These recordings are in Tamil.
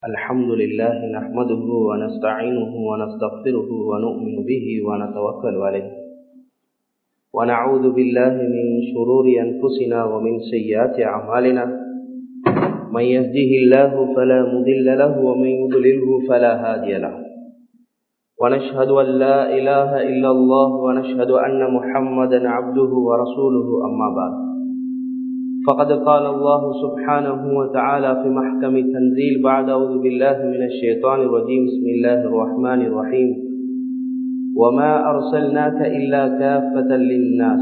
الحمد لله نحمده ونستعينه ونستغفره ونؤمن به ونتوكل عليه ونعوذ بالله من شرور أنفسنا ومن سيئات أعمالنا من يهده الله فلا مضل له ومن يضلله فلا هادي له ونشهد أن لا إله إلا الله ونشهد أن محمدا عبده ورسوله أما بعد فقد قال الله سبحانه وتعالى في محكم التنزيل بعد أعوذ بالله من الشيطان الرجيم بسم الله الرحمن الرحيم وما أرسلناك إلا كافة للناس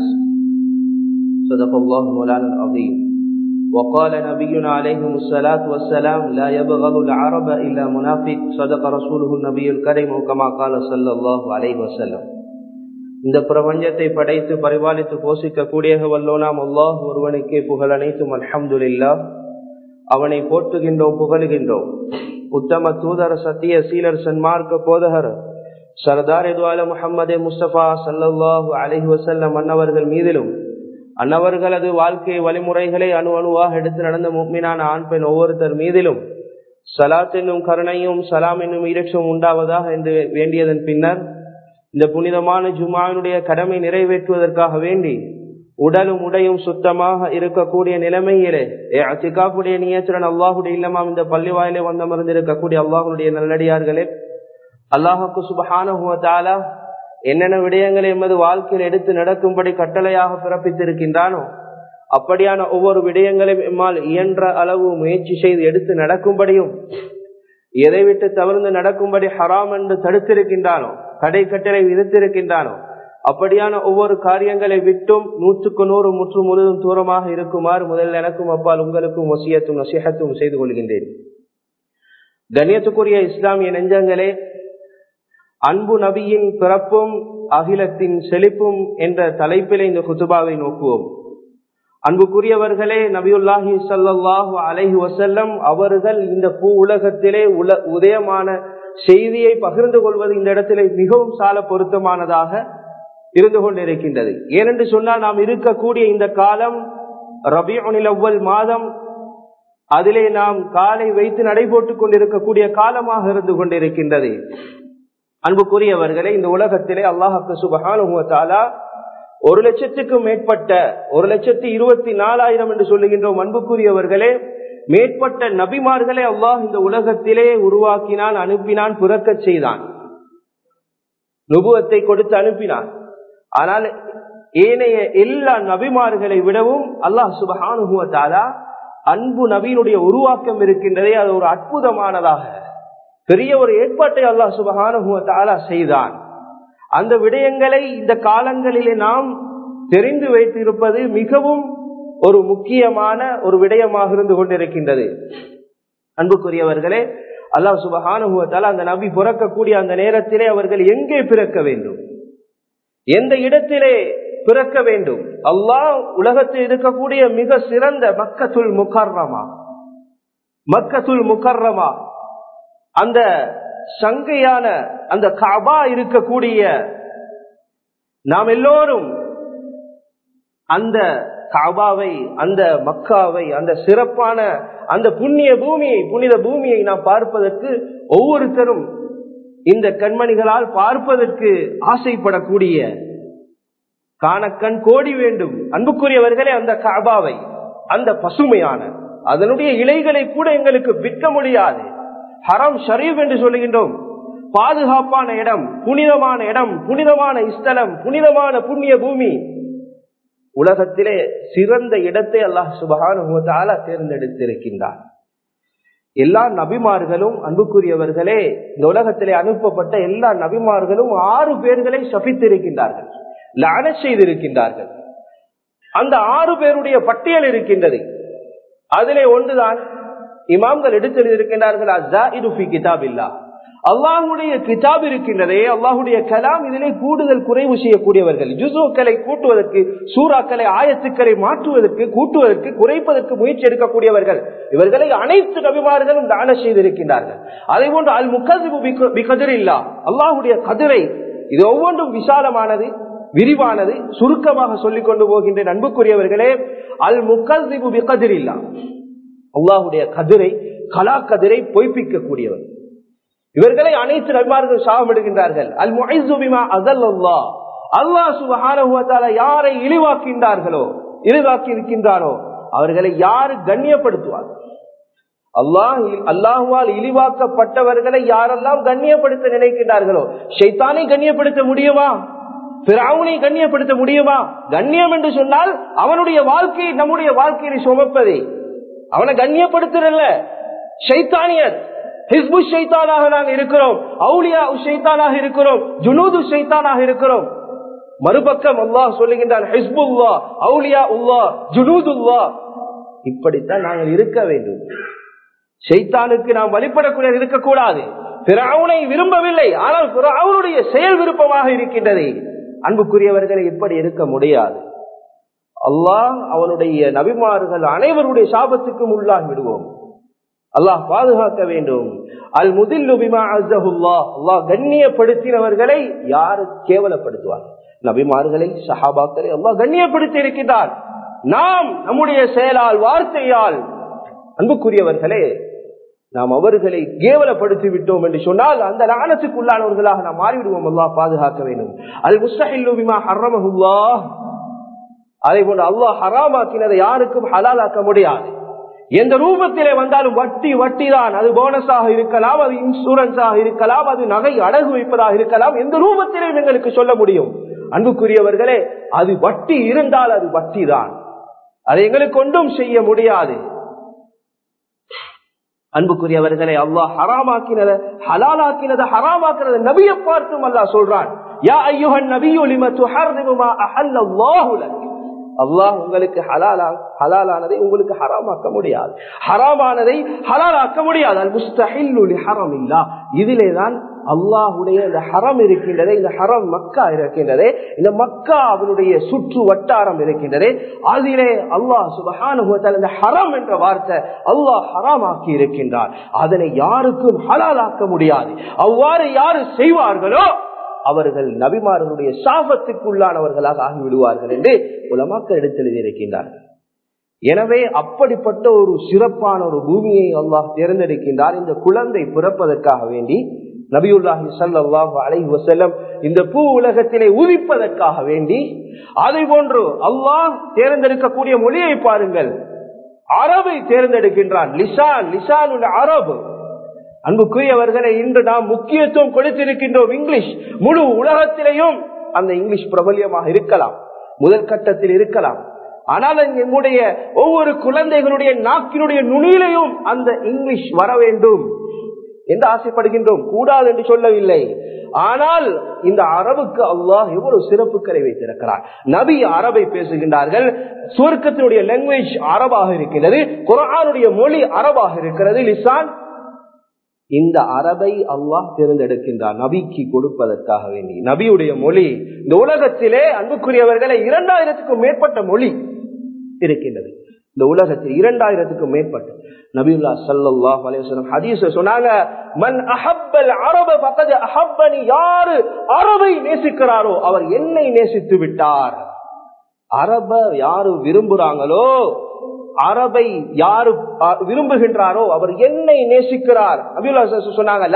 صدق الله مولانا العظيم وقال نبينا عليه الصلاة والسلام لا يبغض العرب إلا منافق صدق رسوله النبي الكريم كما قال صلى الله عليه وسلم இந்த பிரபஞ்சத்தை படைத்து பரிபாலித்து போஷிக்க கூடிய வல்லோனாம் அல்லாஹ் ஒருவனுக்கே புகழ் அனைத்தும் அல்ஹம்துல்லா அவனை போற்றுகின்றோம் புகழுகின்றோம் உத்தம தூதர் சத்திய சீலர் சன்மார்க்க போதகர் சர்தார் எதுவால முகமது முஸ்தபா சல்லாஹூ அலஹி வசல்லம் அன்னவர்கள் மீதிலும் அன்னவர்களது வாழ்க்கை வழிமுறைகளை அணு அணுவாக எடுத்து நடந்த முக்மினான ஆண் பெண் ஒவ்வொருத்தர் மீதிலும் சலாத் என்னும் கருணையும் சலாம் என்னும் ஈரட்சம் உண்டாவதாக என்று வேண்டியதன் பின்னர் இந்த புனிதமான ஜுமாவினுடைய கடமை நிறைவேற்றுவதற்காக வேண்டி உடலும் உடையும் சுத்தமாக இருக்கக்கூடிய நிலைமையிலே அச்சிகாப்புடைய நியத்துடன் அல்லாஹுடைய இல்லமாம் இந்த பள்ளி வாயிலே வந்தமர்ந்து இருக்கக்கூடிய அல்லாஹுடைய நல்லடியார்களே அல்லாஹுக்கு சுபஹானுவத்தாலா என்னென்ன விடயங்களை எமது வாழ்க்கையில் எடுத்து நடக்கும்படி கட்டளையாக பிறப்பித்திருக்கின்றானோ அப்படியான ஒவ்வொரு விடயங்களையும் எம்மால் இயன்ற அளவு முயற்சி செய்து எடுத்து நடக்கும்படியும் எதை விட்டு தவிர்த்து நடக்கும்படி ஹராம் என்று தடுத்திருக்கின்றானோ கடை கட்டளை விதித்திருக்கின்றானோ அப்படியான ஒவ்வொரு காரியங்களை விட்டும் நூற்றுக்கு நூறு முற்று முழுதும் தூரமாக இருக்குமாறு முதல் எனக்கும் அப்பால் உங்களுக்கும் வசியத்தும் நசிஹத்தும் செய்து கொள்கின்றேன் கண்ணியத்துக்குரிய இஸ்லாமிய நெஞ்சங்களே அன்பு நபியின் பிறப்பும் அகிலத்தின் செழிப்பும் என்ற தலைப்பிலே இந்த குத்துபாவை நோக்குவோம் அன்புக்குரியவர்களே நபியுல்லாஹி சல்லாஹூ அலஹி வசல்லம் அவர்கள் இந்த பூ உலகத்திலே உல உதயமான செய்தியை பகிர்ந்து கொள்வது இந்த இடத்திலே மிகவும் சால பொருத்தமானதாக இருந்து கொண்டிருக்கின்றது ஏனென்று சொன்னால் நாம் இருக்கக்கூடிய இந்த காலம் ரபியுனில் அவ்வல் மாதம் அதிலே நாம் காலை வைத்து நடைபோட்டுக் கொண்டிருக்கக்கூடிய காலமாக இருந்து கொண்டிருக்கின்றது அன்புக்குரியவர்களே இந்த உலகத்திலே அல்லாஹாக்கு சுபகானுவத்தாலா ஒரு லட்சத்துக்கும் மேற்பட்ட ஒரு லட்சத்தி இருபத்தி நாலாயிரம் என்று சொல்லுகின்றோம் அன்புக்குரியவர்களே மேற்பட்ட நபிமார்களை அல்லாஹ் இந்த உலகத்திலே உருவாக்கினான் அனுப்பினான் பிறக்க செய்தான் நுபுவத்தை கொடுத்து அனுப்பினான் ஆனால் ஏனைய எல்லா நபிமார்களை விடவும் அல்லாஹ் சுபகானுகுவத்தாலா அன்பு நபியினுடைய உருவாக்கம் இருக்கின்றதே அது ஒரு அற்புதமானதாக பெரிய ஒரு ஏற்பாட்டை அல்லாஹ் சுபகானுகுவத்தாலா செய்தான் அந்த விடயங்களை இந்த காலங்களிலே நாம் தெரிந்து வைத்திருப்பது மிகவும் ஒரு முக்கியமான ஒரு விடயமாக இருந்து கொண்டிருக்கின்றது அன்புக்குரியவர்களே அல்லாஹ் சுபகானுகுவத்தால் அந்த நபி பிறக்கக்கூடிய அந்த நேரத்திலே அவர்கள் எங்கே பிறக்க வேண்டும் எந்த இடத்திலே பிறக்க வேண்டும் அல்லாஹ் உலகத்தில் இருக்கக்கூடிய மிக சிறந்த மக்கத்துல் முக்கர்ரமா மக்கத்துல் முக்கர்ரமா அந்த சங்கையான அந்த காபா இருக்கக்கூடிய நாம் எல்லோரும் அந்த காபாவை அந்த மக்காவை அந்த சிறப்பான அந்த புண்ணிய பூமியை புனித பூமியை நாம் பார்ப்பதற்கு ஒவ்வொருத்தரும் இந்த கண்மணிகளால் பார்ப்பதற்கு ஆசைப்படக்கூடிய காணக்கண் கோடி வேண்டும் அன்புக்குரியவர்களே அந்த காபாவை அந்த பசுமையான அதனுடைய இலைகளை கூட எங்களுக்கு விற்க முடியாது ஹரம் ஷரீப் என்று சொல்லுகின்றோம் பாதுகாப்பான இடம் புனிதமான இடம் புனிதமான ஸ்தலம் புனிதமான புண்ணிய பூமி உலகத்திலே சிறந்த இடத்தை அல்லாஹ் சுபகான தேர்ந்தெடுத்திருக்கின்றார் எல்லா நபிமார்களும் அன்புக்குரியவர்களே இந்த உலகத்திலே அனுப்பப்பட்ட எல்லா நபிமார்களும் ஆறு பேர்களை சபித்திருக்கின்றார்கள் லான செய்திருக்கின்றார்கள் அந்த ஆறு பேருடைய பட்டியல் இருக்கின்றது அதிலே ஒன்றுதான் இமாம்கள் எடுத்தெழுதியிருக்கின்றார்கள் அஸ்தா இது கிதாப் இல்லா அல்லாஹுடைய கிதாப் இருக்கின்றதே அல்லாஹுடைய கலாம் இதிலே கூடுதல் குறைவு செய்யக்கூடியவர்கள் ஜுசோக்களை கூட்டுவதற்கு சூறாக்களை ஆயத்துக்களை மாற்றுவதற்கு கூட்டுவதற்கு குறைப்பதற்கு முயற்சி எடுக்கக்கூடியவர்கள் இவர்களை அனைத்து நபிமார்களும் தான செய்திருக்கின்றார்கள் அதே போன்று அல் முகதிபு கதிர் இல்லா அல்லாஹுடைய கதிரை இது ஒவ்வொன்றும் விசாலமானது விரிவானது சுருக்கமாக சொல்லிக் கொண்டு போகின்ற அன்புக்குரியவர்களே அல் முகதிபு கதிர் இல்லா அல்லாஹுடைய கதிரை கலாக்கதிரை பொய்ப்பிக்கக்கூடியவர் இவர்களை அனைத்து நபிமார்கள் சாபமிடுகின்றார்கள் அல் முஹிசுபிமா அசல் அல்லா அல்லாஹ் சுபஹான யாரை இழிவாக்கின்றார்களோ இழிவாக்கி இருக்கின்றாரோ அவர்களை யாரு கண்ணியப்படுத்துவார் அல்லாஹ் அல்லாஹுவால் இழிவாக்கப்பட்டவர்களை யாரெல்லாம் கண்ணியப்படுத்த நினைக்கின்றார்களோ ஷைத்தானை கண்ணியப்படுத்த முடியுமா பிராவுனை கண்ணியப்படுத்த முடியுமா கண்ணியம் என்று சொன்னால் அவனுடைய வாழ்க்கை நம்முடைய வாழ்க்கையை சுமப்பதே அவனை கண்ணியப்படுத்துறல்ல ஷைத்தானியர் ஹிஸ்பு ஷைத்தானாக நாங்கள் இருக்கிறோம் அவுலியா ஷைத்தானாக இருக்கிறோம் ஜுனூது ஷைத்தானாக இருக்கிறோம் மறுபக்கம் அல்லாஹ் சொல்லுகின்றான் ஹிஸ்புல்லா அவுலியா உல்லா ஜுனூதுல்லா இப்படித்தான் நாங்கள் இருக்க வேண்டும் ஷைத்தானுக்கு நாம் வழிபடக்கூடிய இருக்கக்கூடாது பிறவுனை விரும்பவில்லை ஆனால் அவனுடைய செயல் விருப்பமாக இருக்கின்றது அன்புக்குரியவர்களை இப்படி இருக்க முடியாது அல்லாஹ் அவனுடைய நபிமார்கள் அனைவருடைய சாபத்துக்கும் உள்ளாகி விடுவோம் அல்லாஹ் பாதுகாக்க வேண்டும் அல் முதில்லுபிமா அசஹுல்லா அல்லாஹ் கண்ணியப்படுத்தினவர்களை யாரு கேவலப்படுத்துவார் நபிமார்களை சஹாபாக்களை அல்லாஹ் கண்ணியப்படுத்தி இருக்கின்றார் நாம் நம்முடைய செயலால் வார்த்தையால் அன்புக்குரியவர்களே நாம் அவர்களை கேவலப்படுத்தி விட்டோம் என்று சொன்னால் அந்த லானத்துக்குள்ளானவர்களாக நாம் மாறிவிடுவோம் அல்லா பாதுகாக்க வேண்டும் அல் முஸ்தஹில்லுபிமா ஹர்ரமஹுல்லா அதே போன்று அல்லாஹ் ஹராமாக்கினதை யாருக்கும் ஹலாலாக்க முடியாது எந்த ரூபத்திலே வந்தாலும் வட்டி வட்டி தான் அது போனஸாக இருக்கலாம் அது இன்சூரன்ஸாக இருக்கலாம் அது நகை அடகு வைப்பதாக இருக்கலாம் எந்த ரூபத்திலையும் எங்களுக்கு சொல்ல முடியும் அன்புக்குரியவர்களே அது வட்டி இருந்தால் அது வட்டி தான் அதை எங்களுக்கு ஒன்றும் செய்ய முடியாது அன்புக்குரியவர்களை அல்லாஹ் ஹராமாக்கினத ஹலாலாக்கினத ஹராமாக்கினத நபிய பார்த்தும் அல்லாஹ் சொல்றான் யா ஐயுஹன் நபியுலிம துஹர்ரிமுமா அஹல்லல்லாஹு லக் அல்லாஹ் உங்களுக்கு ஹலாலா ஹலாலானதை உங்களுக்கு ஹராமாக்க முடியாது ஹராமானதை ஹலாலாக்க முடியாது அல் முஸ்தஹில்லு ஹரம் இல்லா இதிலே தான் அல்லாஹுடைய இந்த ஹரம் இருக்கின்றதே இந்த ஹரம் மக்கா இருக்கின்றதே இந்த மக்கா அவனுடைய சுற்று வட்டாரம் இருக்கின்றதே அதிலே அல்லாஹ் சுபஹானுபவத்தால் இந்த ஹரம் என்ற வார்த்தை அல்லாஹ் ஹராமாக்கி இருக்கின்றார் அதனை யாருக்கும் ஹலாலாக்க முடியாது அவ்வாறு யாரு செய்வார்களோ அவர்கள் நபிமார்களுடைய சாபத்துக்குள்ளானவர்களாக ஆகிவிடுவார்கள் என்று உலமாக்கள் எடுத்தெழுதி இருக்கின்றார்கள் எனவே அப்படிப்பட்ட ஒரு சிறப்பான ஒரு பூமியை அல்லாஹ் தேர்ந்தெடுக்கின்றார் இந்த குழந்தை பிறப்பதற்காக வேண்டி நபியுல்லாஹி சல்லாஹு அலைஹி வசல்லம் இந்த பூ உலகத்திலே உதிப்பதற்காக வேண்டி அதை போன்று அல்லாஹ் தேர்ந்தெடுக்கக்கூடிய மொழியை பாருங்கள் அரபை தேர்ந்தெடுக்கின்றான் லிசான் லிசான் அரபு அன்புக்குரியவர்களை இன்று நாம் முக்கியத்துவம் கொடுத்திருக்கின்றோம் இங்கிலீஷ் முழு உலகத்திலேயும் அந்த இங்கிலீஷ் பிரபல்யமாக இருக்கலாம் முதல் கட்டத்தில் இருக்கலாம் ஆனால் எங்களுடைய ஒவ்வொரு குழந்தைகளுடைய நாக்கினுடைய நுனியிலையும் அந்த இங்கிலீஷ் வர வேண்டும் என்று ஆசைப்படுகின்றோம் கூடாது என்று சொல்லவில்லை ஆனால் இந்த அரபுக்கு அல்லாஹ் எவ்வளவு சிறப்புகளை வைத்திருக்கிறார் நபி அரபை பேசுகின்றார்கள் சுவர்க்கத்தினுடைய லாங்குவேஜ் அரபாக இருக்கிறது குரானுடைய மொழி அரபாக இருக்கிறது லிசான் இந்த அரபை அல்லாஹ் தேர்ந்தெடுக்கின்றார் நபிக்கு கொடுப்பதற்காக வேண்டி நபியுடைய மொழி இந்த உலகத்திலே அன்புக்குரியவர்களை இரண்டாயிரத்துக்கும் மேற்பட்ட மொழி இருக்கின்றது இந்த உலகத்தில் இரண்டாயிரத்துக்கும் மேற்பட்ட நபியுல்லா சல்லாஹ் அலையம் ஹதீஸ் சொன்னாங்க மன் அஹப்பல் அரப பக்கத்து அஹப்பனி யாரு அரபை நேசிக்கிறாரோ அவர் என்னை நேசித்து விட்டார் அரப யாரு விரும்புறாங்களோ அரபை யாரு விரும்புகின்றாரோ அவர் என்னை நேசிக்கிறார் அபியுல்லா சொன்னாங்க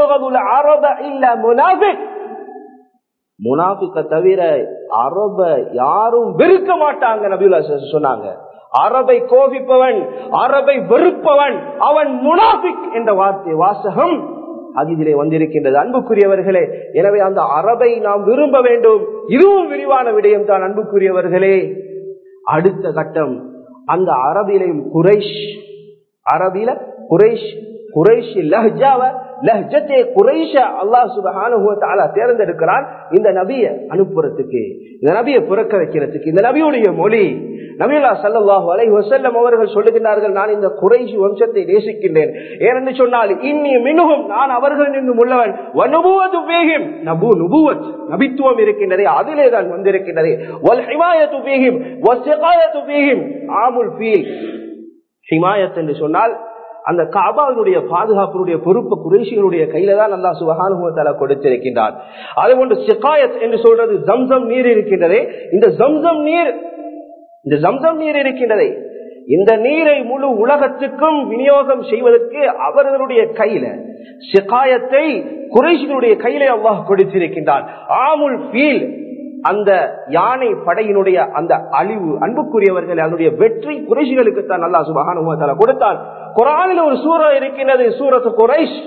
முனாபிக்க தவிர அரப யாரும் வெறுக்க மாட்டாங்க நபியுல்லா சொன்னாங்க அரபை கோபிப்பவன் அரபை வெறுப்பவன் அவன் முனாபிக் என்ற வார்த்தை வாசகம் அதிலே வந்திருக்கின்றது அன்புக்குரியவர்களே எனவே அந்த அரபை நாம் விரும்ப வேண்டும் இதுவும் விரிவான விடயம் தான் அன்புக்குரியவர்களே அடுத்த கட்டம் அந்த அரபிலையும் குறைஷ் அரபில குறைஷ் குறைஷ் லஹ்ஜாவ லஹ்ஜத்தே குறைஷ அல்லாஹ் சுபஹானுவ தேர்ந்தெடுக்கிறான் இந்த நபிய அனுப்புறதுக்கு இந்த நபியை புறக்க வைக்கிறதுக்கு இந்த நபியுடைய மொழி நபியுல்லா சல்லாஹூ அலை வசல்லம் அவர்கள் சொல்லுகின்றார்கள் நான் இந்த குறைஷ் வம்சத்தை நேசிக்கின்றேன் ஏனென்று சொன்னால் இன்னி மினுகும் நான் அவர்கள் நின்றும் உள்ளவன் வனுபுவது வேகிம் நபு நுபுவத் நபித்துவம் இருக்கின்றதே அதிலே தான் வந்திருக்கின்றது வல் ஹிமாயத்து வேகிம் வசிகாயத்து வேகிம் ஆமுல் ஃபீல் ஹிமாயத் என்று சொன்னால் அந்த காபாவினுடைய பாதுகாப்பினுடைய பொறுப்பு குறைசிகளுடைய கையில தான் அல்லா சுபகானுபவத்தால கொடுத்திருக்கின்றார் அதே போன்று சிகாயத் என்று சொல்றது ஜம்சம் நீர் இருக்கின்றதே இந்த ஜம்சம் நீர் இந்த ஜம்சம் நீர் இருக்கின்றதே இந்த நீரை முழு உலகத்துக்கும் விநியோகம் செய்வதற்கு அவர்களுடைய கையில சிகாயத்தை குறைசிகளுடைய கையிலே அல்லாஹ் கொடுத்திருக்கின்றான் ஆமுல் ஃபீல் அந்த யானை படையினுடைய அந்த அழிவு அன்புக்குரியவர்கள் அதனுடைய வெற்றி குறைசிகளுக்கு தான் அல்லா சுபகான கொடுத்தான் குரானில் ஒரு சூறா இருக்கின்றது சூரத்து குறைஷ்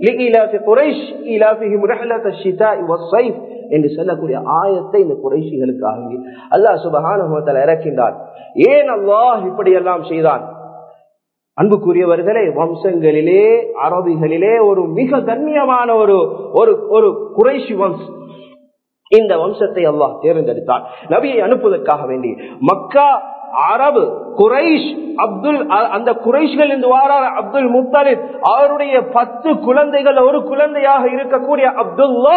என்று சொல்லக்கூடிய ஆயத்தை இந்த குறைசிகளுக்காக அல்லாஹ் சுபகான இறக்கின்றான் ஏன் அல்லாஹ் இப்படி எல்லாம் செய்தான் அன்புக்குரியவர்களே வம்சங்களிலே அரபிகளிலே ஒரு மிக கண்ணியமான ஒரு ஒரு குறைசி வம்சம் இந்த வம்சத்தை அல்லாஹ் தேர்ந்தெடுத்தான் நபியை அனுப்புவதற்காக வேண்டி மக்கா அரபு குரைஷ் அப்துல் அந்த குறைஷ்கள் இருந்து வாரார் அப்துல் முத்தலிப் அவருடைய பத்து குழந்தைகள் ஒரு குழந்தையாக இருக்கக்கூடிய அப்துல்லா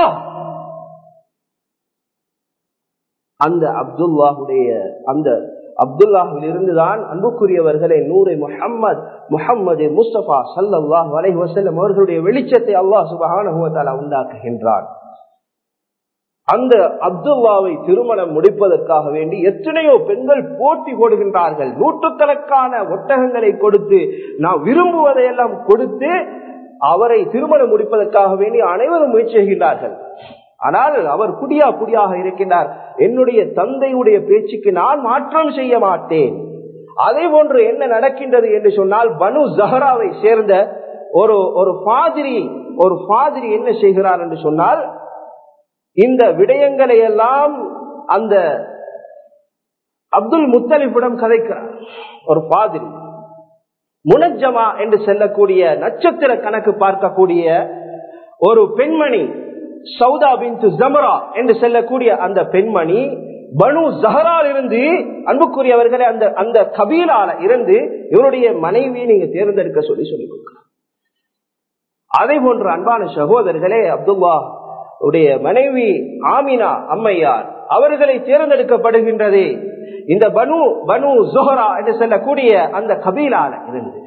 அந்த அப்துல்லாஹுடைய அந்த அப்துல்லாஹில் இருந்துதான் அன்புக்குரியவர்களை நூரை முஹம்மது முஹம்மது முஸ்தபா சல்லாஹ் அலை வசல்லம் அவர்களுடைய வெளிச்சத்தை அல்லாஹ் சுபகான உண்டாக்குகின்றான் அந்த அப்துல்லாவை திருமணம் முடிப்பதற்காக வேண்டி எத்தனையோ பெண்கள் போட்டி போடுகின்றார்கள் நூற்றுக்கணக்கான ஒட்டகங்களை கொடுத்து நான் விரும்புவதையெல்லாம் கொடுத்து அவரை திருமணம் முடிப்பதற்காக வேண்டி அனைவரும் முயற்சி செய்கின்றார்கள் ஆனால் அவர் குடியா குடியாக இருக்கின்றார் என்னுடைய தந்தையுடைய பேச்சுக்கு நான் மாற்றம் செய்ய மாட்டேன் அதே போன்று என்ன நடக்கின்றது என்று சொன்னால் பனு ஜஹராவை சேர்ந்த ஒரு ஒரு பாதிரி ஒரு பாதிரி என்ன செய்கிறார் என்று சொன்னால் இந்த விடயங்களை எல்லாம் அந்த அப்துல் முத்தலிஃபிடம் கதைக்கிறார் ஒரு பாதிரி முனஜமா என்று செல்லக்கூடிய நட்சத்திர கணக்கு பார்க்கக்கூடிய ஒரு பெண்மணி சவுதா பின் ஜமரா என்று செல்லக்கூடிய அந்த பெண்மணி பனு ஜஹரால் இருந்து அன்புக்குரியவர்களை அந்த அந்த கபீலால இருந்து இவருடைய மனைவியை நீங்க தேர்ந்தெடுக்க சொல்லி சொல்லி கொடுக்கிறார் அதே போன்ற அன்பான சகோதரர்களே அப்துல்லா உடைய மனைவி ஆமினா அம்மையார் அவர்களை தேர்ந்தெடுக்கப்படுகின்றது இந்த பனு பனு ஜோஹரா என்று சொல்லக்கூடிய அந்த கபீலால இருந்து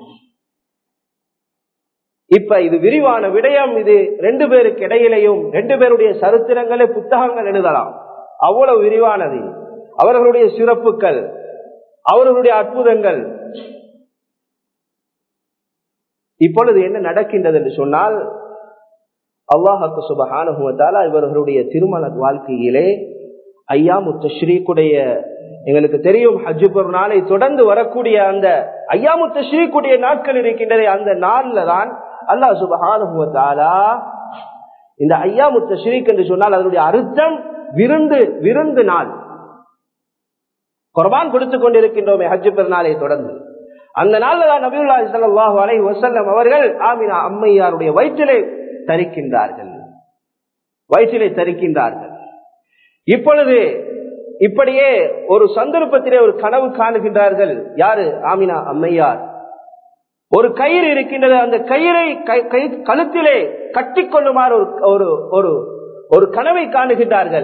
இப்ப இது விரிவான விடயம் இது ரெண்டு பேருக்கு இடையிலையும் ரெண்டு பேருடைய சரித்திரங்களை புத்தகங்கள் எழுதலாம் அவ்வளவு விரிவானது அவர்களுடைய சிறப்புகள் அவர்களுடைய அற்புதங்கள் இப்பொழுது என்ன நடக்கின்றது என்று சொன்னால் அல்லாஹாக்கு சுபஹானுவத்தாலா இவர்களுடைய திருமண வாழ்க்கையிலே ஐயாமு தஸ்ரீக்குடைய எங்களுக்கு தெரியும் ஹஜ்ஜு ஒரு நாளை தொடர்ந்து வரக்கூடிய அந்த ஐயாமு தஸ்ரீக்குடைய நாட்கள் இருக்கின்றன அந்த நாள்ல தான் அல்லாஹ் சுபஹானுவத்தாலா இந்த ஐயாமு தஸ்ரீக் என்று சொன்னால் அதனுடைய அர்த்தம் விருந்து விருந்து நாள் குர்பான் கொடுத்துக் கொண்டிருக்கின்றோமே ஹஜ்ஜு பெருநாளை தொடர்ந்து அந்த நாள்ல தான் நபியுல்லா சல்லாஹு அலை வசல்லம் அவர்கள் ஆமினா அம்மையாருடைய வயிற்றிலே தரிக்கின்றார்கள் வயிற்றிலே தரிக்கின்றார்கள் இப்பொழுது இப்படியே ஒரு சந்தர்ப்பத்திலே ஒரு கனவு காணுகின்றார்கள் யாரு ஆமினா அம்மையார் ஒரு கயிறு இருக்கின்றது அந்த கயிறை கழுத்திலே கட்டிக்கொள்ளுமாறு ஒரு ஒரு ஒரு கனவை காணுகின்றார்கள்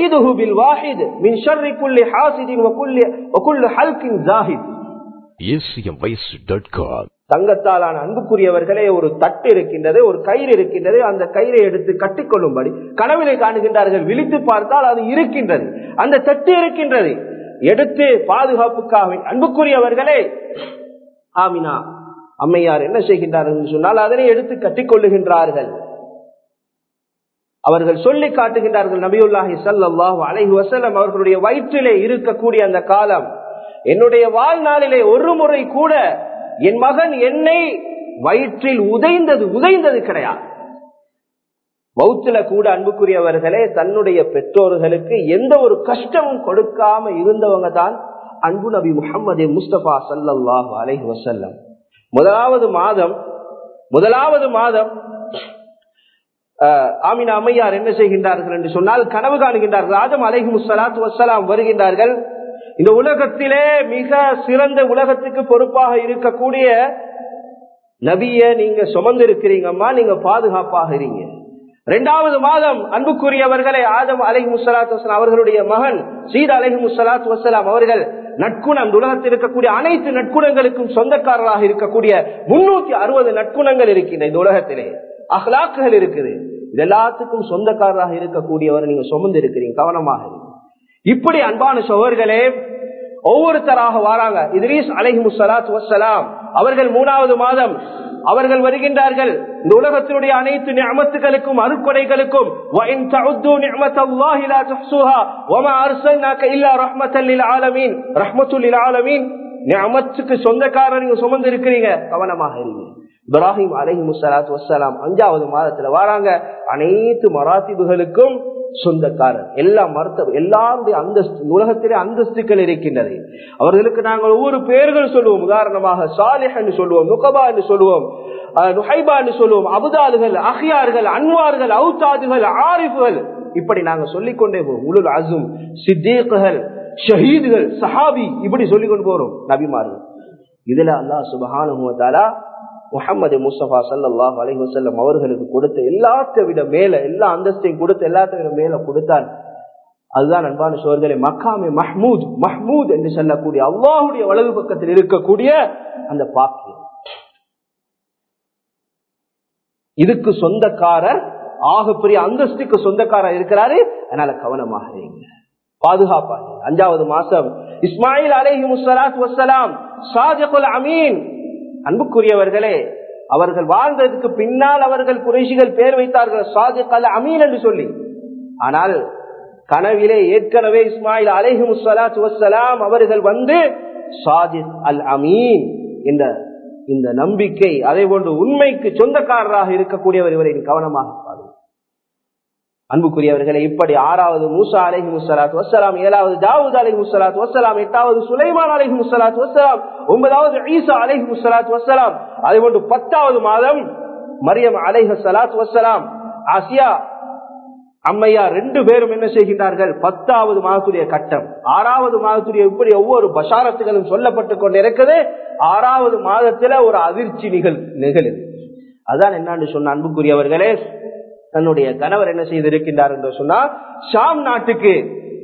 தங்கத்தாலான அன்புக்குரியவர்களே ஒரு தட்டு இருக்கின்றது ஒரு கயிறு இருக்கின்றது அந்த கயிறை எடுத்து கட்டிக்கொள்ளும்படி கனவிலை காணுகின்றார்கள் விழித்து பார்த்தால் அது இருக்கின்றது அந்த தட்டு இருக்கின்றது எடுத்து பாதுகாப்புக்காக அன்புக்குரியவர்களே ஆமினா அம்மையார் என்ன செய்கின்றார்கள் சொன்னால் அதனை எடுத்து கட்டிக்கொள்ளுகின்றார்கள் அவர்கள் சொல்லி காட்டுகின்றார்கள் நபியுல்லாஹி சல்லாஹூ அலைஹி வசலம் அவர்களுடைய வயிற்றிலே இருக்கக்கூடிய அந்த காலம் என்னுடைய வாழ்நாளிலே ஒரு முறை கூட என் மகன் என்னை வயிற்றில் உதைந்தது உதைந்தது கிடையாது வௌத்துல கூட அன்புக்குரியவர்களே தன்னுடைய பெற்றோர்களுக்கு எந்த ஒரு கஷ்டமும் கொடுக்காம இருந்தவங்க தான் அன்பு நபி முகமது முஸ்தபா சல்லாஹூ அலைஹி வசல்லம் முதலாவது மாதம் முதலாவது மாதம் ஆமினா அம்மையார் என்ன செய்கின்றார்கள் என்று சொன்னால் கனவு காணுகின்றார்கள் ஆதம் அலைஹி முசலாத்து வசலாம் வருகின்றார்கள் இந்த உலகத்திலே மிக சிறந்த உலகத்துக்கு பொறுப்பாக இருக்கக்கூடிய நபிய நீங்க சுமந்து இருக்கிறீங்கம்மா நீங்க பாதுகாப்பாக இருங்க இரண்டாவது மாதம் அன்புக்குரியவர்களை ஆதம் அலஹி முசலாத்து வசலாம் அவர்களுடைய மகன் சீதா அலஹி முசலாத்து வசலாம் அவர்கள் நட்குணம் உலகத்தில் இருக்கக்கூடிய அனைத்து நட்குணங்களுக்கும் சொந்தக்காரராக இருக்கக்கூடிய முன்னூத்தி அறுபது நட்குணங்கள் இருக்கின்ற இந்த உலகத்திலே அஹ்லாக்குகள் இருக்குது இது எல்லாத்துக்கும் சொந்தக்காரராக இருக்கக்கூடியவர் நீங்க சுமந்து இருக்கிறீங்க கவனமாக இப்படி அன்பான சோழர்களே ஒவ்வொருத்தராக வாராங்க இத்ரீஸ் அலைஹி சலாத்து வசலாம் அவர்கள் மூணாவது மாதம் அவர்கள் வருகின்றார்கள் இந்த உலகத்தினுடைய அனைத்து நியமத்துகளுக்கும் அருக்கொடைகளுக்கும் நியமத்துக்கு சொந்தக்காரர் நீங்க சுமந்து இருக்கிறீங்க கவனமாக இருங்க இப்ராஹிம் அலஹி முசலாத்து வசலாம் அஞ்சாவது மாதத்துல வராங்க அனைத்து மராத்திபுகளுக்கும் சொந்தக்காரர் எல்லா மருத்துவ எல்லாருடைய அந்தஸ்து உலகத்திலே அந்தஸ்துக்கள் இருக்கின்றது அவர்களுக்கு நாங்கள் ஒவ்வொரு பெயர்கள் சொல்லுவோம் உதாரணமாக சாலிஹ் என்று சொல்லுவோம் நுகபா என்று சொல்லுவோம் நுஹைபா என்று சொல்லுவோம் அபுதாதுகள் அஹியார்கள் அன்வார்கள் அவுத்தாதுகள் ஆரிஃபுகள் இப்படி நாங்க சொல்லிக்கொண்டே போவோம் உலுல் அசும் சித்தீக்குகள் ஷஹீதுகள் சஹாபி இப்படி சொல்லிக் கொண்டு போறோம் நபிமார்கள் இதுல அல்லாஹ் சுபஹானுவத்தாலா முகமது முஸ்தபா சல்லாஹ் அலி வசல்லம் அவர்களுக்கு கொடுத்த எல்லாத்த விட மேல எல்லா அந்தஸ்தையும் கொடுத்த எல்லாத்த விட மேல கொடுத்தான் அதுதான் அன்பான சோர்களே மக்காமே மஹ்மூத் மஹ்மூத் என்று சொல்லக்கூடிய அல்லாஹுடைய வலது பக்கத்தில் இருக்கக்கூடிய அந்த பாக்கியம் இதுக்கு சொந்தக்காரர் ஆகப்பெரிய அந்தஸ்துக்கு சொந்தக்காரர் இருக்கிறாரு அதனால கவனமாக இருங்க பாதுகாப்பாக அஞ்சாவது மாசம் இஸ்மாயில் அலேஹி முசலாத் வசலாம் சாஜகுல் அமீன் அன்புக்குரியவர்களே அவர்கள் வாழ்ந்ததுக்கு பின்னால் அவர்கள் குறைஷிகள் பேர் வைத்தார்கள் சாதிக் அல் அமீன் என்று சொல்லி ஆனால் கனவிலே ஏற்கனவே இஸ்மாயில் அலேஹி முசலாத் வசலாம் அவர்கள் வந்து சாதிக் அல் அமீன் என்ற இந்த நம்பிக்கை அதே போன்று உண்மைக்கு சொந்தக்காரராக இருக்கக்கூடியவர் இவரை கவனமாக அன்புக்குரியவர்களை இப்படி ஆறாவது மூசா அலஹி முசலாத் வசலாம் ஏழாவது தாவூத் அலஹி முசலாத் வசலாம் எட்டாவது சுலைமான் அலஹி முசலாத் வசலாம் ஒன்பதாவது ஈசா அலஹி முசலாத் வசலாம் அதே போன்று பத்தாவது மாதம் மரியம் அலைஹ சலாத் வசலாம் ஆசியா அம்மையா ரெண்டு பேரும் என்ன செய்கின்றார்கள் பத்தாவது மாதத்துடைய கட்டம் ஆறாவது மாதத்துடைய இப்படி ஒவ்வொரு பஷாரத்துகளும் சொல்லப்பட்டுக் கொண்டிருக்குது ஆறாவது மாதத்துல ஒரு அதிர்ச்சி நிகழ் நிகழுது அதான் என்னன்னு சொன்ன அன்புக்குரியவர்களே தன்னுடைய கணவர் என்ன செய்திருக்கின்றார் என்று சொன்னால் ஷாம் நாட்டுக்கு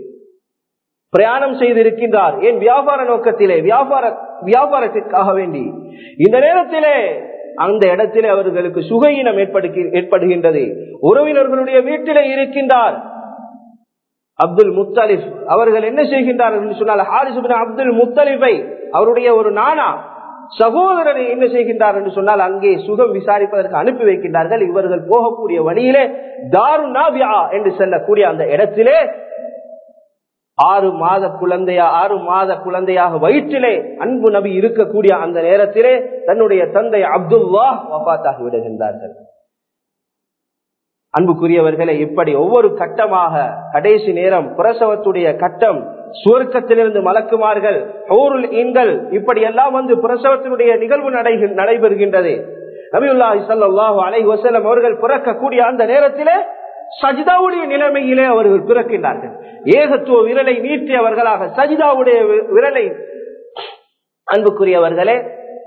பிரயாணம் செய்திருக்கின்றார் ஏன் வியாபார நோக்கத்திலே வியாபார வியாபாரத்திற்காக வேண்டி இந்த நேரத்திலே அந்த இடத்திலே அவர்களுக்கு சுகையினம் ஏற்படுகின்றது உறவினர்களுடைய வீட்டிலே இருக்கின்றார் அப்துல் முத்தலிப் அவர்கள் என்ன செய்கின்றார்கள் என்று சொன்னால் ஹாரிசுபின் அப்துல் முத்தலிஃபை அவருடைய ஒரு நானா சகோதரனை என்ன செய்கின்றார் என்று சொன்னால் அங்கே சுகம் விசாரிப்பதற்கு அனுப்பி வைக்கின்றார்கள் இவர்கள் போகக்கூடிய வழியிலே தாரு நாபியா என்று செல்லக்கூடிய அந்த இடத்திலே ஆறு மாத குழந்தையா ஆறு மாத குழந்தையாக வயிற்றிலே அன்பு நபி இருக்கக்கூடிய அந்த நேரத்திலே தன்னுடைய தந்தை அப்துல்லா வபாத்தாகி விடுகின்றார்கள் அன்புக்குரியவர்களை இப்படி ஒவ்வொரு கட்டமாக கடைசி நேரம் பிரசவத்துடைய கட்டம் சுவர்க்கத்திலிருந்து மலக்குமார்கள் ஊருள் ஈன்கள் இப்படி எல்லாம் வந்து பிரசவத்தினுடைய நிகழ்வு நடைபெறுகின்றது நபியுல்லாஹி சல்லாஹூ அலை வசலம் அவர்கள் பிறக்கக்கூடிய அந்த நேரத்திலே சஜிதாவுடைய நிலைமையிலே அவர்கள் பிறக்கின்றார்கள் ஏகத்துவ விரலை நீட்டியவர்களாக சஜிதாவுடைய விரலை அன்புக்குரியவர்களே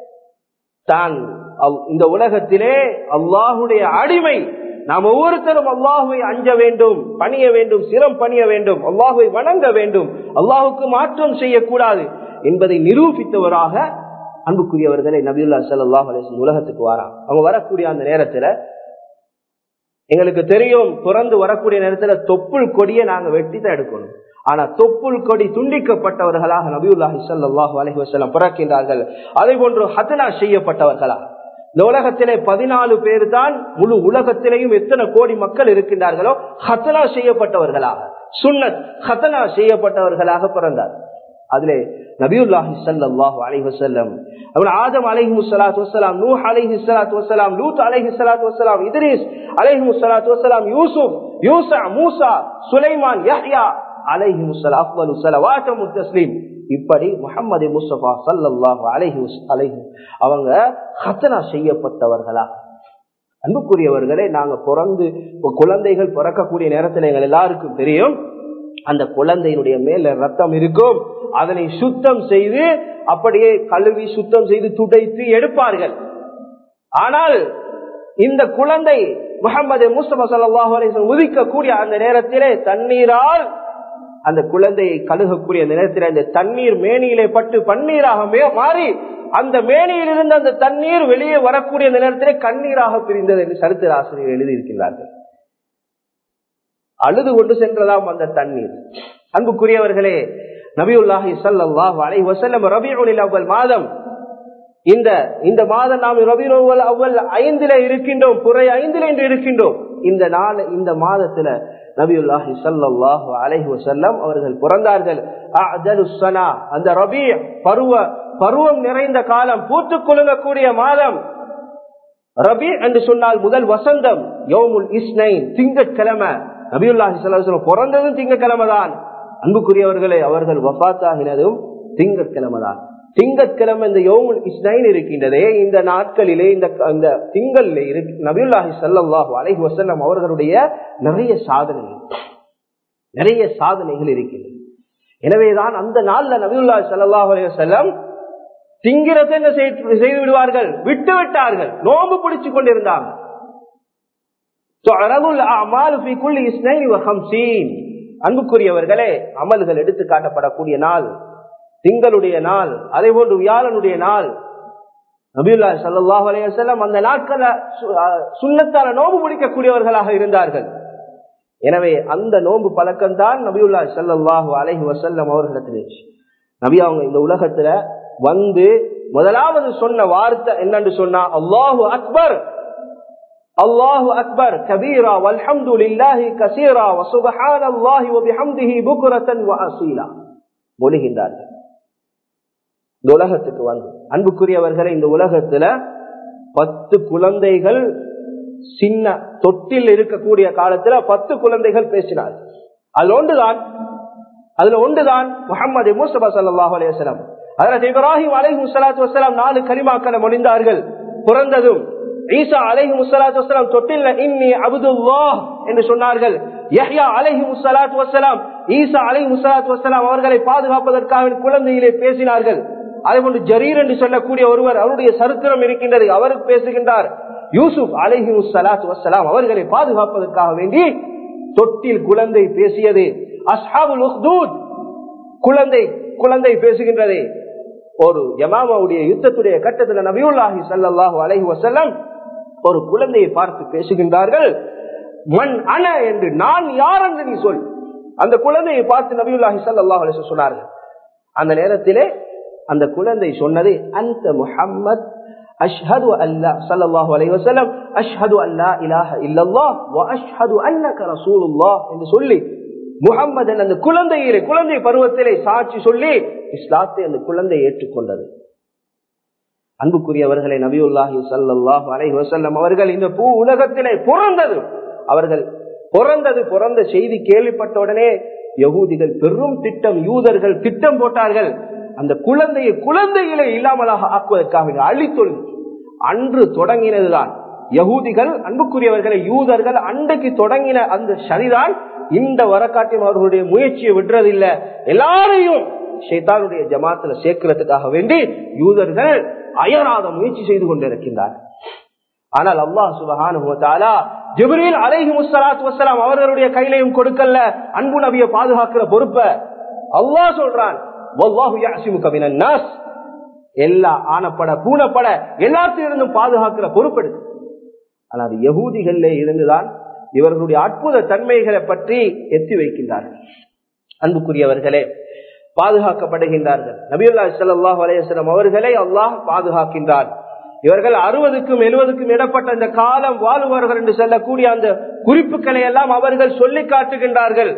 தான் இந்த உலகத்திலே அல்லாஹுடைய அடிமை நாம் ஒவ்வொருத்தரும் அல்லாஹுவை அஞ்ச வேண்டும் பணிய வேண்டும் சிரம் பணிய வேண்டும் அல்லாஹுவை வணங்க வேண்டும் அல்லாஹுக்கு மாற்றம் செய்யக்கூடாது என்பதை நிரூபித்தவராக அன்புக்குரியவர்களை நபியுல்லா சல்லாஹ் அலிஸ்லம் உலகத்துக்கு வாராம் அவங்க வரக்கூடிய அந்த நேரத்துல எங்களுக்கு தெரியும் பிறந்து வரக்கூடிய நேரத்துல தொப்புள் கொடியை நாங்க வெட்டி தான் எடுக்கணும் ஆனா தொப்புள் கொடி துண்டிக்கப்பட்டவர்களாக நபியுல்லாஹி சல்லாஹு அலஹி வசலம் பிறக்கின்றார்கள் அதே போன்று ஹத்தனா செய்யப்பட்டவர்களாக இந்த உலகத்திலே பதினாலு பேர் தான் முழு உலகத்திலேயும் எத்தனை கோடி மக்கள் இருக்கின்றார்களோ ஹத்தனா செய்யப்பட்டவர்களாக சுன்னத் ஹத்தனா செய்யப்பட்டவர்களாக பிறந்தார் அதிலே நபியுல்லாஹி சல்லாஹு அலைஹி வசல்லம் ஆதம் அலைஹி முசலாத் வசலாம் நூ அலைஹி சலாத் வசலாம் லூத் அலைஹி சலாத் வசலாம் இத்ரீஸ் அலைஹி முசலாத் வசலாம் யூசுப் யூசா மூசா சுலைமான் யஹ்யா அலைஹி முசலா அஃபலு ஸலவாத்து தஸ்லீம் இப்படி முகமது முஸ்தபா சல்லல்லாஹு அலைஹி அலைஹி அவங்க ஹத்தனா செய்யப்பட்டவர்களா அன்புக்குரியவர்களே நாங்க பிறந்து குழந்தைகள் பிறக்கக்கூடிய நேரத்தில் எங்கள் எல்லாருக்கும் தெரியும் அந்த குழந்தையினுடைய மேல ரத்தம் இருக்கும் அதனை சுத்தம் செய்து அப்படியே கழுவி சுத்தம் செய்து துடைத்து எடுப்பார்கள் ஆனால் இந்த குழந்தை முகமது முஸ்தபா சல்லாஹூ அலிஸ்லம் உதிக்கக்கூடிய அந்த நேரத்திலே தண்ணீரால் அந்த குழந்தையை கழுகக்கூடிய அந்த நேரத்தில் அந்த தண்ணீர் மேனியிலே பட்டு பன்னீராக மாறி அந்த மேனியில் இருந்து அந்த தண்ணீர் வெளியே வரக்கூடிய அந்த நேரத்திலே கண்ணீராக பிரிந்தது என்று சரித்திர ஆசிரியர் எழுதியிருக்கிறார்கள் அழுது கொண்டு சென்றதாம் அந்த தண்ணீர் அன்புக்குரியவர்களே நபியுல்லாஹி ஸல்லல்லாஹு அலைஹி வஸல்லம் ரபியுல் அவ்வல் மாதம் இந்த இந்த மாதம் நாம் ரபியுல் அவ்வல் ஐந்தில இருக்கின்றோம் புறை ஐந்தில் என்று இருக்கின்றோம் இந்த நாள் இந்த மாதத்துல நபியுல்லாஹி ஸல்லல்லாஹு அலைஹி வஸல்லம் அவர்கள் பிறந்தார்கள் அஅதலுஸ்ஸனா அந்த ரபி பருவ பருவம் நிறைந்த காலம் பூத்து குலுங்கக்கூடிய மாதம் ரபி என்று சொன்னால் முதல் வசந்தம் யோமுல் இஸ்னைன் திங்கட்கிழமை நபியுல்லாஹி ஸல்லல்லாஹு பிறந்ததும் திங்கட்கிழமை தான் அன்புக்குரியவர்களே அவர்கள் வஃபாத்தாகினதும் திங்கட்கிழமை தான் திங்கட்கிழமை இந்த யோமுல் இஸ்னைன் இருக்கின்றதே இந்த நாட்களிலே இந்த இந்த திங்களிலே இருக்கு நபியுல்லாஹி ஸல்லல்லாஹு அலைஹி வஸல்லம் அவர்களுடைய நிறைய சாதனைகள் நிறைய சாதனைகள் இருக்கின்றன எனவேதான் அந்த நாள்ல நபியுல்லாஹி ஸல்லல்லாஹு அலைஹி வஸல்லம் திங்கிறத என்ன செய்து விடுவார்கள் விட்டு விட்டார்கள் நோம்பு பிடிச்சு கொண்டிருந்தாங்க அன்புக்குரியவர்களே அமல்கள் எடுத்து காட்டப்படக்கூடிய நாள் திங்களுடைய நாள் அதே போன்று வியாழனுடைய நாள் நபியுல்லா சல்லாஹ் அலையம் அந்த நாட்கள சுண்ணத்தால நோம்பு பிடிக்கக்கூடியவர்களாக இருந்தார்கள் எனவே அந்த நோன்பு பழக்கம் தான் நபியுல்லா சல்லாஹூ அலஹி வசல்லம் அவர்களிடத்தில் நபி அவங்க இந்த உலகத்துல வந்து முதலாவது சொன்ன வார்த்தை என்னன்னு சொன்னா அல்லாஹு அக்பர் அல்லாஹு அக்பர் கபீரா வல்ஹம்து லில்லாஹி கசீரா வசுபஹான் அல்லாஹி வபிஹம்திஹி புக்ரத்தன் வஅசீலா மொழிகின்றார்கள் இந்த உலகத்துக்கு வந்து அன்புக்குரியவர்களை இந்த உலகத்துல பத்து குழந்தைகள் சின்ன தொட்டில் இருக்கக்கூடிய காலத்துல பத்து குழந்தைகள் பேசினார் அதுல ஒன்றுதான் அதுல ஒன்றுதான் முகமது மூசபா சல்லாஹ் அலையம் அதற்கு இப்ராஹிம் அலைஹி முசலாத்து வசலாம் நாலு கலிமாக்களை மொழிந்தார்கள் பிறந்ததும் ஈசா அலைஹி முசலாத்து வசலாம் தொட்டில் இன்னி அபுதுல்லா என்று சொன்னார்கள் யஹ்யா அலைஹி முசலாத்து வசலாம் ஈசா அலைஹி முசலாத்து வசலாம் அவர்களை பாதுகாப்பதற்காக குழந்தையிலே பேசினார்கள் அதே போன்று ஜரீர் என்று சொல்லக்கூடிய ஒருவர் அவருடைய சரித்திரம் இருக்கின்றது அவருக்கு பேசுகின்றார் யூசுப் அலைஹி முசலாத்து வசலாம் அவர்களை பாதுகாப்பதற்காக வேண்டி தொட்டில் குழந்தை பேசியது அஸ்ஹாபுல் உஹ்தூத் குழந்தை குழந்தை பேசுகின்றது ஒரு யமாமாவுடைய யுத்தத்துடைய கட்டத்தில் நபியுல்லாஹி சல்லாஹு அலைஹி வசல்லம் ஒரு குழந்தையை பார்த்து பேசுகின்றார்கள் மண் அன என்று நான் யார் என்று நீ சொல் அந்த குழந்தையை பார்த்து நபியுல்லாஹி சல்லாஹ் அலிச சொன்னார்கள் அந்த நேரத்திலே அந்த குழந்தை சொன்னது அந்த முஹம்மத் அஷ்ஹது அல்லா ஸல்லல்லாஹு அலைஹி வஸல்லம் அஷ்ஹது அல்லா இலாஹ இல்லல்லாஹ் வ அஷ்ஹது அன்னக ரசூலுல்லாஹ் என்று சொல்லி முகம்மது அந்த குழந்தையிலே குழந்தை பருவத்திலே சாட்சி சொல்லி இஸ்லாத்தை அந்த குழந்தை ஏற்றுக்கொண்டது அன்புக்குரியவர்களை நபியுல்லாஹி சல்லாஹ் அலைஹி வசல்லம் அவர்கள் இந்த பூ உலகத்திலே பிறந்தது அவர்கள் பிறந்தது பிறந்த செய்தி கேள்விப்பட்ட உடனே யகூதிகள் பெரும் திட்டம் யூதர்கள் திட்டம் போட்டார்கள் அந்த குழந்தையை குழந்தையிலே இல்லாமலாக ஆக்குவதற்காக அழித்தொழு அன்று தொடங்கினதுதான் யகூதிகள் அன்புக்குரியவர்களை யூதர்கள் அன்றைக்கு தொடங்கின அந்த சரிதான் இந்த வரக்காட்டியம் அவர்களுடைய முயற்சியை விடுறதில்லை எல்லாரையும் ஷேத்தானுடைய ஜமாத்துல சேர்க்கிறதுக்காக வேண்டி யூதர்கள் அயராத முயற்சி செய்து கொண்டிருக்கின்றார் ஆனால் அல்லாஹ் சுபஹானுவத்தாலா ஜிப்ரீல் அலைஹி முஸ்ஸலாத்து வஸ்ஸலாம் அவர்களுடைய கையிலையும் கொடுக்கல அன்பு நபியை பாதுகாக்கிற பொறுப்பை அல்லாஹ் சொல்றான் வல்லாஹு யாசிமுக மினன் நாஸ் எல்லா ஆனப்பட பூனப்பட எல்லாத்திலிருந்தும் பாதுகாக்கிற பொறுப்பெடு ஆனால் அது யகூதிகள்ல இருந்துதான் இவர்களுடைய அற்புத தன்மைகளை பற்றி எத்தி வைக்கின்றார்கள் அன்புக்குரியவர்களே பாதுகாக்கப்படுகின்றார்கள் நபியுல்லா சல்லாஹ் அலையம் அவர்களை அல்லாஹ் பாதுகாக்கின்றார் இவர்கள் அறுபதுக்கும் எழுபதுக்கும் இடப்பட்ட இந்த காலம் வாழுவார்கள் என்று சொல்லக்கூடிய அந்த குறிப்புகளை எல்லாம் அவர்கள் சொல்லி காட்டுகின்றார்கள்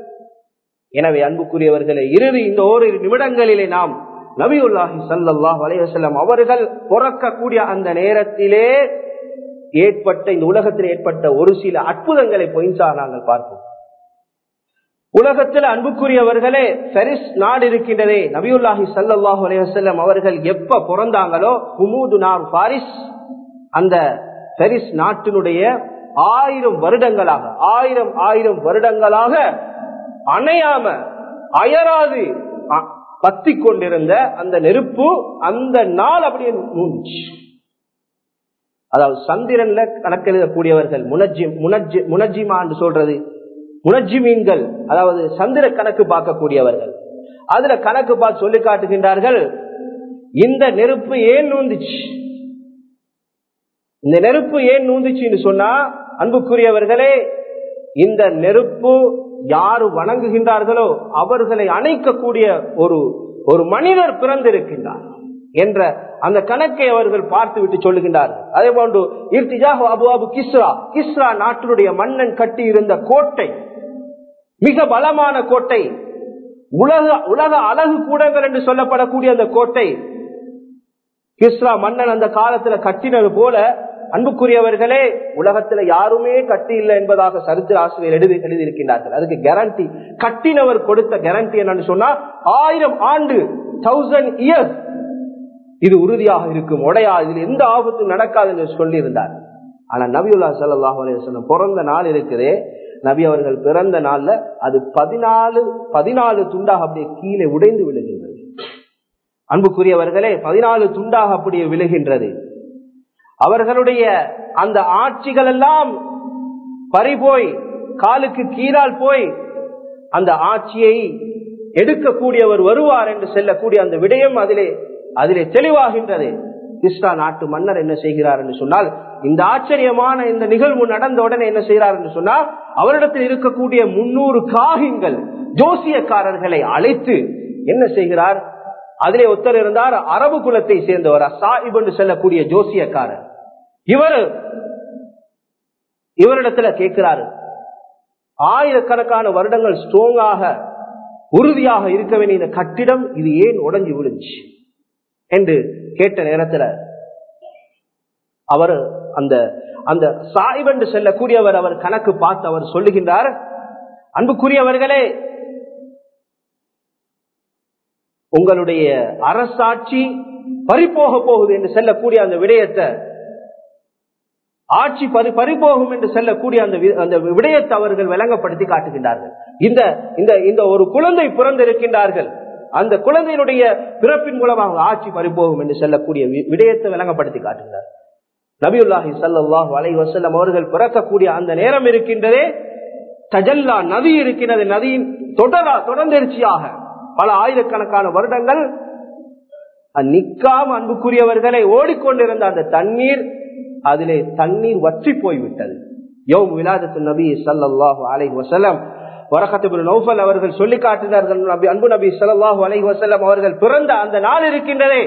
எனவே அன்புக்குரியவர்களை இறுதி இந்த ஓரிரு நிமிடங்களிலே நாம் நபியுல்லாஹி சல்லாஹ் அலையம் அவர்கள் பிறக்கக்கூடிய அந்த நேரத்திலே ஏற்பட்ட இந்த உலகத்தில் ஏற்பட்ட ஒரு சில அற்புதங்களை பொயின்சா நாங்கள் பார்ப்போம் உலகத்தில் அன்புக்குரியவர்களே பெரிஸ் நாடு இருக்கின்றதே நபியுல்லாஹி சல்லாஹூ அலையம் அவர்கள் எப்ப பிறந்தாங்களோ ஹுமூது நார் பாரிஸ் அந்த பெரிஸ் நாட்டினுடைய ஆயிரம் வருடங்களாக ஆயிரம் ஆயிரம் வருடங்களாக அணையாம அயராது பத்தி கொண்டிருந்த அந்த நெருப்பு அந்த நாள் அப்படியே மூஞ்சி அதாவது சந்திரன்ல கணக்கெழுதக்கூடியவர்கள் முனஜி முனஜி முனஜிமா என்று சொல்றது முனஜி மீன்கள் அதாவது சந்திர கணக்கு பார்க்கக்கூடியவர்கள் அதுல கணக்கு பார்த்து சொல்லி காட்டுகின்றார்கள் இந்த நெருப்பு ஏன் நூந்துச்சு இந்த நெருப்பு ஏன் நூந்துச்சுன்னு சொன்னா அன்புக்குரியவர்களே இந்த நெருப்பு யாரு வணங்குகின்றார்களோ அவர்களை அணைக்கக்கூடிய ஒரு ஒரு மனிதர் பிறந்திருக்கின்றார் என்ற அந்த கணக்கை அவர்கள் பார்த்து விட்டு சொல்லுகின்றார்கள் அதே போன்று இர்த்திஜாஹு அபு அபு கிஸ்ரா கிஸ்ரா நாட்டினுடைய மன்னன் கட்டி இருந்த கோட்டை மிக பலமான கோட்டை உலக உலக அழகு கூடங்கள் என்று சொல்லப்படக்கூடிய அந்த கோட்டை கிஸ்ரா மன்னன் அந்த காலத்துல கட்டினது போல அன்புக்குரியவர்களே உலகத்துல யாருமே கட்டி இல்லை என்பதாக சரித்திர ஆசிரியர் எழுதி எழுதியிருக்கின்றார்கள் அதுக்கு கேரண்டி கட்டினவர் கொடுத்த கேரண்டி என்னன்னு சொன்னா ஆயிரம் ஆண்டு தௌசண்ட் இயர்ஸ் இது உறுதியாக இருக்கும் உடையா இதில் எந்த ஆபத்தும் நடக்காது என்று சொல்லியிருந்தார் ஆனா நபியுல்லா சல்லாஹ் அலையம் பிறந்த நாள் இருக்குதே நபி அவர்கள் பிறந்த நாள்ல அது பதினாலு பதினாலு துண்டாக அப்படியே கீழே உடைந்து விழுகின்றது அன்புக்குரியவர்களே பதினாலு துண்டாக அப்படியே விழுகின்றது அவர்களுடைய அந்த ஆட்சிகள் எல்லாம் பறிபோய் காலுக்கு கீழால் போய் அந்த ஆட்சியை எடுக்கக்கூடியவர் வருவார் என்று செல்லக்கூடிய அந்த விடயம் அதிலே அதிலே தெளிவாகின்றது கிருஷ்ணா நாட்டு மன்னர் என்ன செய்கிறார் என்று சொன்னால் இந்த ஆச்சரியமான இந்த நிகழ்வு நடந்த உடனே என்ன செய்கிறார் என்று சொன்னால் அவரிடத்தில் இருக்கக்கூடிய முன்னூறு காகிங்கள் ஜோசியக்காரர்களை அழைத்து என்ன செய்கிறார் அதிலே ஒருத்தர் இருந்தார் அரபு குலத்தை சேர்ந்தவர் சாஹிப் என்று செல்லக்கூடிய ஜோசியக்காரர் இவர் இவரிடத்துல கேட்கிறாரு ஆயிரக்கணக்கான வருடங்கள் ஸ்ட்ராங்காக உறுதியாக இருக்க வேண்டிய இந்த கட்டிடம் இது ஏன் உடஞ்சி விழுந்துச்சு என்று கேட்ட நேரத்துல அவர் அந்த அந்த சாஹிப் என்று செல்லக்கூடியவர் அவர் கணக்கு பார்த்து அவர் சொல்லுகின்றார் அன்புக்குரியவர்களே உங்களுடைய அரசாட்சி பறிப்போக போகுது என்று செல்லக்கூடிய அந்த விடயத்தை ஆட்சி பறி பறிபோகும் என்று செல்லக்கூடிய அந்த அந்த விடயத்தை அவர்கள் விளங்கப்படுத்தி காட்டுகின்றார்கள் இந்த இந்த இந்த ஒரு குழந்தை பிறந்திருக்கின்றார்கள் அந்த குழந்தையினுடைய பிறப்பின் மூலமாக ஆட்சி பறிபோகும் என்று செல்லக்கூடிய விடயத்தை விளங்கப்படுத்தி காட்டுகிறார் நபியுல்லாஹி சல்லாஹ் அலை வசல்லம் அவர்கள் பிறக்கக்கூடிய அந்த நேரம் இருக்கின்றதே தஜல்லா நதி இருக்கின்றது நதியின் தொடரா தொடர்ந்தெரிச்சியாக பல ஆயிரக்கணக்கான வருடங்கள் நிக்காம அன்புக்குரியவர்களை ஓடிக்கொண்டிருந்த அந்த தண்ணீர் அதிலே தண்ணீர் வற்றி போய்விட்டது யோம் விலாதத்து நபி சல்லாஹு அலை வசலம் வரகத்து நௌஃபல் அவர்கள் சொல்லி காட்டினார்கள் நபி அன்பு நபி சல்லாஹூ அலை வசல்லம் அவர்கள் பிறந்த அந்த நாள் இருக்கின்றதே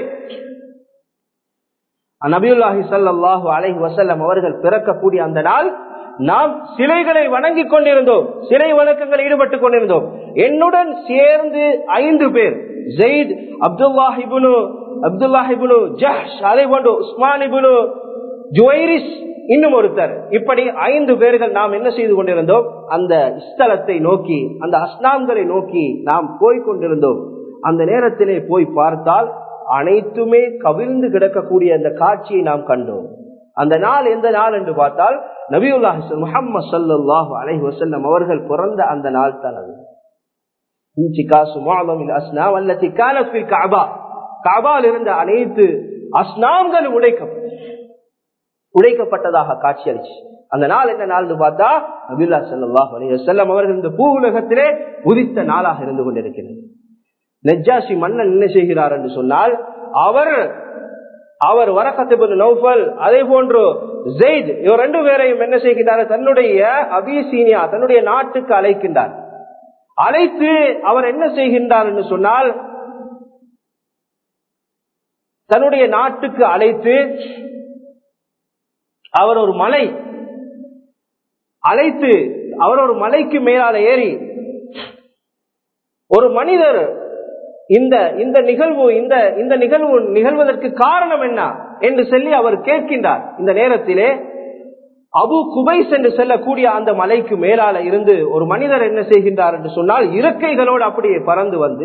நபியுல்லாஹி சல்லாஹூ அலை வசல்லம் அவர்கள் பிறக்கக்கூடிய அந்த நாள் நாம் சிலைகளை வணங்கிக் கொண்டிருந்தோம் சிலை வணக்கங்கள் ஈடுபட்டுக் கொண்டிருந்தோம் என்னுடன் சேர்ந்து ஐந்து பேர் ஜெயித் அப்துல்லாஹிபுனு அப்துல்லாஹிபுனு ஜஹ் அதே போன்று உஸ்மானிபுனு ஜுவைரிஸ் இன்னும் ஒருத்தர் இப்படி ஐந்து பேர்கள் நாம் என்ன செய்து கொண்டிருந்தோம் அந்த ஸ்தலத்தை நோக்கி அந்த அஸ்னாம்களை நோக்கி நாம் போய்கொண்டிருந்தோம் அந்த நேரத்திலே போய் பார்த்தால் அனைத்துமே கவிழ்ந்து கிடக்கக்கூடிய அந்த காட்சியை நாம் கண்டோம் அந்த நாள் எந்த நாள் என்று பார்த்தால் நபியுல்லாஹி முகமது சல்லாஹூ அலஹி வசல்லம் அவர்கள் பிறந்த அந்த நாள் தான் அது காபால் இருந்த அனைத்து அஸ்னாம்கள் உடைக்கப்படும் உடைக்கப்பட்டதாக காட்சி அளிச்சு அந்த நாள் என்ன நாள் பார்த்தா நபில்லா சல்லாஹ் அலையம் அவர்கள் இந்த பூ உலகத்திலே உதித்த நாளாக இருந்து கொண்டிருக்கிறது நெஜாசி மன்னன் என்ன செய்கிறார் என்று சொன்னால் அவர் அவர் வரக்கத்து நௌஃபல் அதே போன்று ஜெயித் இவர் ரெண்டு பேரையும் என்ன செய்கின்றார் தன்னுடைய அபிசீனியா தன்னுடைய நாட்டுக்கு அழைக்கின்றார் அழைத்து அவர் என்ன செய்கின்றார் என்று சொன்னால் தன்னுடைய நாட்டுக்கு அழைத்து அவர் ஒரு மலை அழைத்து அவர் ஒரு மலைக்கு மேலால ஏறி ஒரு மனிதர் இந்த இந்த நிகழ்வு இந்த இந்த நிகழ்வு நிகழ்வதற்கு காரணம் என்ன என்று சொல்லி அவர் கேட்கின்றார் இந்த நேரத்திலே அபு குபைஸ் என்று செல்லக்கூடிய அந்த மலைக்கு மேலால இருந்து ஒரு மனிதர் என்ன செய்கின்றார் என்று சொன்னால் இறக்கைகளோடு அப்படியே பறந்து வந்து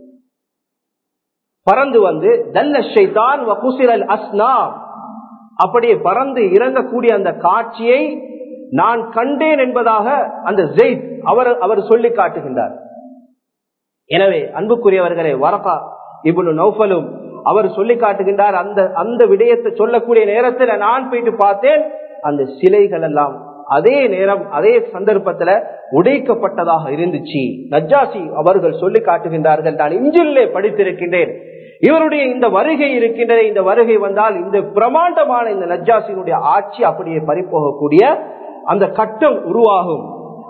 பறந்து வந்து தல்ல ஷைதான் வகுசிரல் அஸ்னா அப்படியே பறந்து இறங்கக்கூடிய அந்த காட்சியை நான் கண்டேன் என்பதாக அந்த ஜெயித் அவர் அவர் சொல்லி காட்டுகின்றார் எனவே அன்புக்குரியவர்களே வரகா இபுனு நௌஃபலும் அவர் சொல்லி காட்டுகின்றார் அந்த அந்த விடயத்தை சொல்லக்கூடிய நேரத்தில் நான் போயிட்டு பார்த்தேன் அந்த சிலைகள் எல்லாம் அதே நேரம் அதே சந்தர்ப்பத்துல உடைக்கப்பட்டதாக இருந்துச்சு நஜாசி அவர்கள் சொல்லி காட்டுகின்றார்கள் நான் இஞ்சிலே படித்திருக்கின்றேன் இவருடைய இந்த வருகை இருக்கின்றது இந்த வருகை வந்தால் இந்த பிரமாண்டமான இந்த நஜாசியினுடைய ஆட்சி அப்படியே பறிப்போகக்கூடிய அந்த கட்டம் உருவாகும்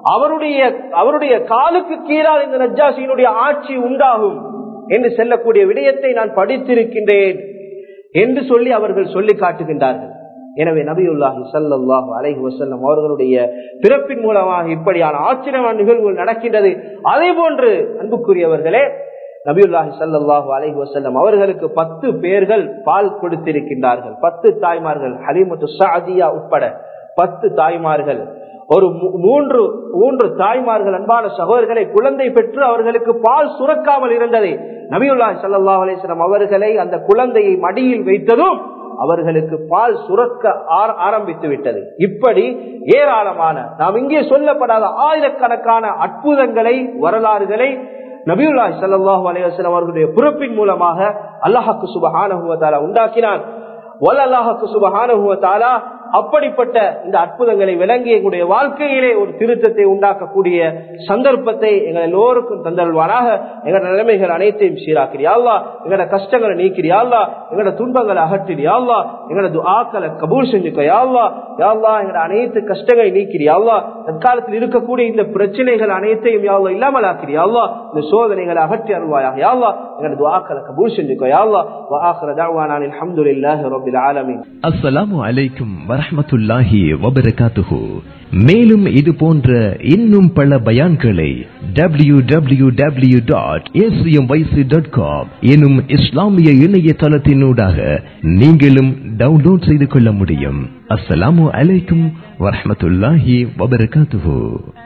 அவருடைய அவருடைய காலுக்கு கீழால் இந்த நஜ்ஜாசியினுடைய ஆட்சி உண்டாகும் என்று செல்லக்கூடிய விடயத்தை நான் படித்திருக்கின்றேன் என்று சொல்லி அவர்கள் சொல்லி காட்டுகின்றார்கள் எனவே நபியுல்லாஹி சல்லாஹு அலைஹி வசல்லம் அவர்களுடைய பிறப்பின் மூலமாக இப்படியான ஆச்சரியமான நிகழ்வுகள் நடக்கின்றது அதே போன்று அன்புக்குரியவர்களே நபியுல்லாஹி சல்லாஹூ அலைஹி வசல்லம் அவர்களுக்கு பத்து பேர்கள் பால் கொடுத்திருக்கின்றார்கள் பத்து தாய்மார்கள் ஹலிமத்து சாதியா உட்பட பத்து தாய்மார்கள் ஒரு மூன்று மூன்று தாய்மார்கள் அன்பான சகோதரர்களை குழந்தை பெற்று அவர்களுக்கு பால் சுரக்காமல் இருந்ததை நபியுல்லாஹி சல்லாஹ் அலிஸ்லாம் அவர்களை அந்த குழந்தையை மடியில் வைத்ததும் அவர்களுக்கு பால் சுரக்க ஆரம்பித்து விட்டது இப்படி ஏராளமான நாம் இங்கே சொல்லப்படாத ஆயிரக்கணக்கான அற்புதங்களை வரலாறுகளை நபியுல்லாஹி சல்லாஹூ அலையம் அவர்களுடைய பிறப்பின் மூலமாக அல்லாஹாக்கு சுபஹானுவத்தாலா உண்டாக்கினான் அல்லாஹாக்கு சுபஹானுவத்தாலா அப்படிப்பட்ட இந்த அற்புதங்களை விளங்கி எங்களுடைய வாழ்க்கையிலே ஒரு திருத்தத்தை உண்டாக்கக்கூடிய சந்தர்ப்பத்தை எங்கள் எல்லோருக்கும் தந்தல்வானாக எங்களோட நிலைமைகள் அனைத்தையும் சீராக்கிறியாள்லா எங்களோட கஷ்டங்களை நீக்கிறியாள்லா எங்களோட துன்பங்களை அகற்றிறியாள்லா எங்களோட துஆக்களை கபூல் செஞ்சுக்கையாள்லா யாழ்லா எங்களோட அனைத்து கஷ்டங்களை நீக்கிறியாள்லா தற்காலத்தில் இருக்கக்கூடிய இந்த பிரச்சனைகள் அனைத்தையும் யாழ்லா இல்லாமல் ஆக்கிறியாள்லா இந்த சோதனைகளை அகற்றி அருள்வாயாக யாழ்லா எங்களோட துஆக்களை கபூல் செஞ்சுக்கையாள்லா وآخر دعوانا الحمد لله رب العالمين அஸ்ஸலாமு அலைக்கும் வரஹ்மத்துல்லாஹி வபரகாத்துஹு மேலும் இது போன்ற இன்னும் பல பயான்களை W W W dot dot com எனும் இஸ்லாமிய இணையதளத்தினூடாக நீங்களும் டவுன்லோட் செய்து கொள்ள முடியும் அஸ்ஸலாமு அலைக்கும் வரஹ்மத்துல்லாஹி வபரகாத்துஹு